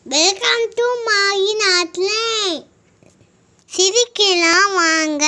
welcome to மாயி நாட்டில் சிரிக்கலாம் வாங்க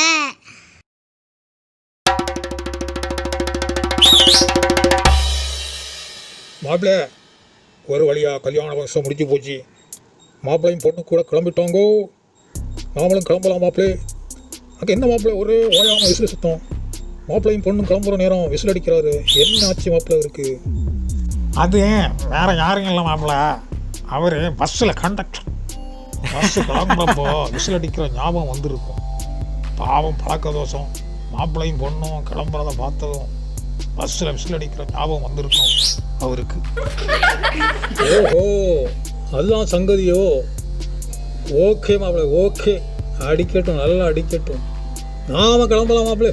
மாப்பிள்ள ஒரு வழியாக கல்யாண வருஷம் முடிஞ்சு போச்சு மாப்பிள்ளையும் பொண்ணு கூட கிளம்பிட்டாங்கோ நாமளும் கிளம்பலாம் மாப்பிள்ளை அங்கே என்ன மாப்பிள்ளை ஒரே ஓயாமல் விசில் சுத்தம் மாப்பிள்ளையும் பொண்ணும் கிளம்புற நேரம் விசில் அடிக்கிறாரு என்ன ஆச்சு மாப்பிள்ளை இருக்கு அது வேற யாரும் இல்லை மாப்பிள்ள அவர் பஸ்ஸில் கண்டக்டர் பஸ்ஸு கிளம்புறப்போ விசில் அடிக்கிற ஞாபகம் வந்திருக்கும் பாவம் பழக்க தோஷம் மாப்பிள்ளையும் பொண்ணும் கிளம்புறத பார்த்ததும் பஸ்ஸில் விசில் அடிக்கிற ஞாபகம் வந்திருக்கும் அவருக்கு ஓஹோ அதுதான் சங்கதியோ ஓகே மாப்பிள்ளை ஓகே அடிக்கட்டும் நல்லா அடிக்கட்டும் நாம கிளம்பலாம் மாப்பிள்ளை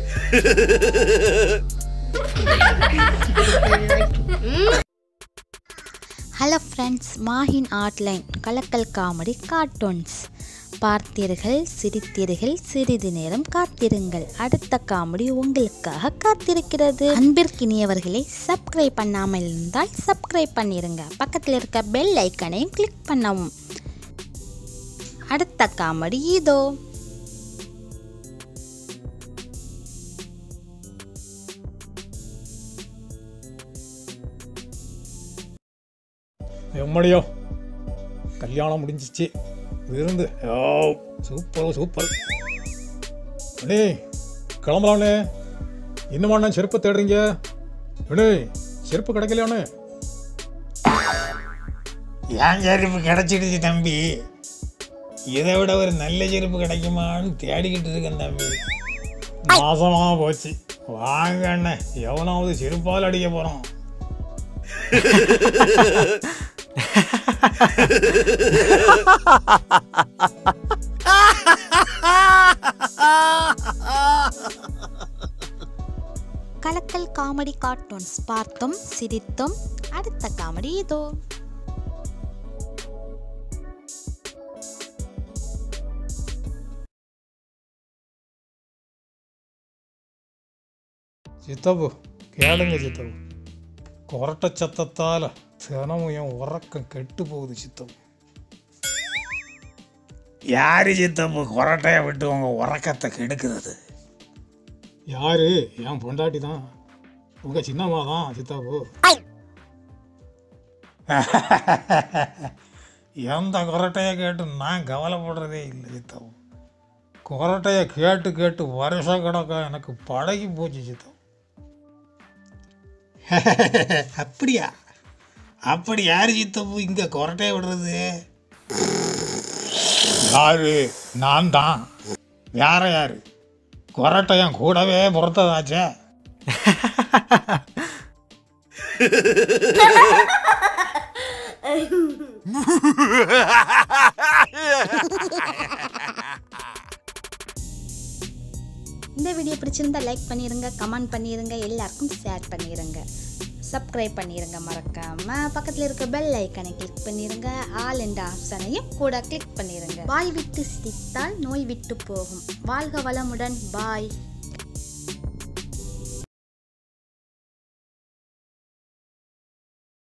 ஹலோ ஃப்ரெண்ட்ஸ் மாஹின் ஆர்ட்லைன் கலக்கல் காமெடி கார்ட்டூன்ஸ் பார்த்தீர்கள் சிரித்தீர்கள் சிறிது நேரம் காத்திருங்கள் அடுத்த காமெடி உங்களுக்காக காத்திருக்கிறது அன்பிற்கினியவர்களே சப்ஸ்கிரைப் பண்ணாமல் இருந்தால் சப்ஸ்கிரைப் பண்ணிருங்க பக்கத்தில் இருக்க பெல் ஐக்கனையும் கிளிக் பண்ணவும் அடுத்த காமெடி இதோ எம்மடியோ கல்யாணம் முடிஞ்சிச்சு விருந்து ஓ சூப்பர் சூப்பர் அண்ணே கிளம்பலாண்ணே இன்னுமாண்ணே செருப்பை தேடுறீங்க அண்ணே செருப்பு கிடைக்கலையாண்ணே என் செருப்பு கிடச்சிடுச்சு தம்பி இதை விட ஒரு நல்ல செருப்பு கிடைக்குமான்னு தேடிக்கிட்டு இருக்கேன் தம்பி மாசமா போச்சு வாங்க அண்ணே எவனாவது செருப்பால் அடிக்க போகிறான் கலக்கல் காமெடி கார்ட்டூன்ஸ் பார்த்தோம் சிரித்தோம் அடுத்த காமெடி இதோ சித்தப்பு கேளுங்க சித்தப்பு கொரட்ட சத்தத்தால் தினமும் என் உறக்கம் கெட்டு போகுது சித்தப்பு யாரு சித்தப்பு கொரட்டையை விட்டு உங்க உறக்கத்தை கெடுக்கிறது யாரு என் பொண்டாட்டி தான் உங்கள் சின்னம்மா தான் சித்தாப்பு எந்த கொரட்டையை கேட்டு நான் கவலைப்படுறதே இல்லை சித்தப்பு கொரட்டையை கேட்டு கேட்டு வருஷ கணக்கா எனக்கு பழகி போச்சு சித்தப்பு அப்படியா அப்படி யாரு சித்தப்பு இங்க கொரட்டையை விடுறது யாரு நான் தான் வேற யாரு கொரட்டையன் கூடவே பொறுத்ததாச்சே இந்த வீடியோ பிடிச்சிருந்தா லைக் பண்ணிருங்க கமெண்ட் பண்ணிருங்க எல்லாருக்கும் ஷேர் பண்ணிருங்க சப்ஸ்கிரைப் பண்ணிருங்க மறக்காம பக்கத்தில் இருக்க பெல் ஐக்கனை கிளிக் பண்ணிருங்க ஆல் என்ற ஆப்ஷனையும் கூட கிளிக் பண்ணிருங்க வாய் விட்டு சிரித்தால் நோய் விட்டு போகும் வாழ்க வளமுடன் பாய்